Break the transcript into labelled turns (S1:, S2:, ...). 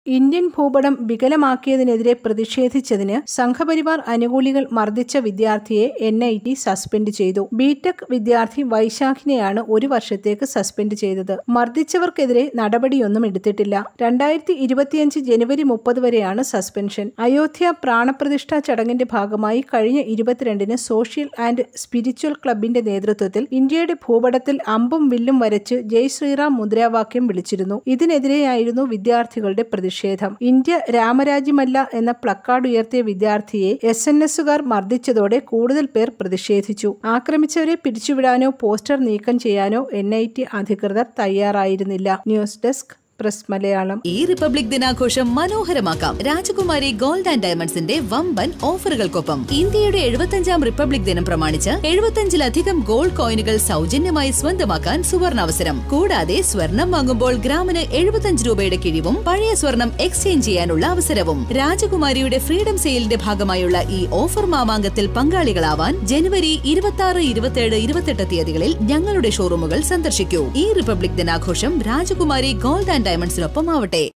S1: Indian ഭൂപടം വികലമാക്കിയതിനെതിരെ പ്രതിഷേധിച്ചതിന് സംഘപരിവാർ അനുകൂലികൾ മർദ്ദിച്ച വിദ്യാർത്ഥിയെ എൻ ഐ ടി സസ്പെൻഡ് ചെയ്തു ബിടെക് വിദ്യാർത്ഥി വൈശാഖിനെയാണ് ഒരു വർഷത്തേക്ക് സസ്പെൻഡ് ചെയ്തത് മർദ്ദിച്ചവർക്കെതിരെ നടപടിയൊന്നും എടുത്തിട്ടില്ല രണ്ടായിരത്തി ഇരുപത്തിയഞ്ച് ജനുവരി മുപ്പത് വരെയാണ് സസ്പെൻഷൻ അയോധ്യ പ്രാണപ്രതിഷ്ഠാ ചടങ്ങിന്റെ ഭാഗമായി കഴിഞ്ഞ ഇരുപത്തിരണ്ടിന് സോഷ്യൽ ആൻഡ് സ്പിരിച്വൽ ക്ലബിന്റെ നേതൃത്വത്തിൽ ഇന്ത്യയുടെ ഭൂപടത്തിൽ അമ്പും വില്ലും വരച്ച് ജയ് ശ്രീറാം മുദ്രാവാക്യം വിളിച്ചിരുന്നു ഇതിനെതിരെയായിരുന്നു വിദ്യാർത്ഥികളുടെ പ്രതിഷേധം ഇന്ത്യ രാമരാജ്യമല്ല എന്ന പ്ലക്കാർഡ് ഉയർത്തിയ വിദ്യാർത്ഥിയെ എസ് എൻ എസുകാർ മർദ്ദിച്ചതോടെ കൂടുതൽ പേർ പ്രതിഷേധിച്ചു ആക്രമിച്ചവരെ പിരിച്ചുവിടാനോ പോസ്റ്റർ നീക്കം ചെയ്യാനോ എൻ ഐ ടി അധികൃതർ തയ്യാറായിരുന്നില്ല ന്യൂസ് ഡെസ്ക് പ്രസ് മലയാളം
S2: ഈ റിപ്പബ്ലിക് ദിനാഘോഷം മനോഹരമാക്കാം രാജകുമാരി ഗോൾഡ് ആൻഡ് ഡയമണ്ട്സിന്റെ വമ്പൻ ഓഫറുകൾക്കൊപ്പം ഇന്ത്യയുടെ എഴുപത്തഞ്ചാം റിപ്പബ്ലിക് ദിനം പ്രമാണിച്ച് എഴുപത്തഞ്ചിലധികം ഗോൾഡ് കോയിനുകൾ സൗജന്യമായി സ്വന്തമാക്കാൻ സുവർണാവസരം കൂടാതെ സ്വർണം വാങ്ങുമ്പോൾ ഗ്രാമിന് എഴുപത്തഞ്ച് രൂപയുടെ കിഴിവും പഴയ സ്വർണം എക്സ്ചേഞ്ച് ചെയ്യാനുള്ള അവസരവും രാജകുമാരിയുടെ ഫ്രീഡം സെയിലിന്റെ ഭാഗമായുള്ള ഈ ഓഫർ മാമാങ്കത്തിൽ പങ്കാളികളാവാൻ ജനുവരി ഇരുപത്തി ആറ് ഇരുപത്തിയേഴ് ഇരുപത്തെട്ട് തീയതികളിൽ ഞങ്ങളുടെ ഷോറൂമുകൾ സന്ദർശിക്കൂ ഈ റിപ്പബ്ലിക് ദിനാഘോഷം രാജകുമാരി ഗോൾഡ് ആൻഡ് ഡയമണ്ട്സിനൊപ്പം ആവട്ടെ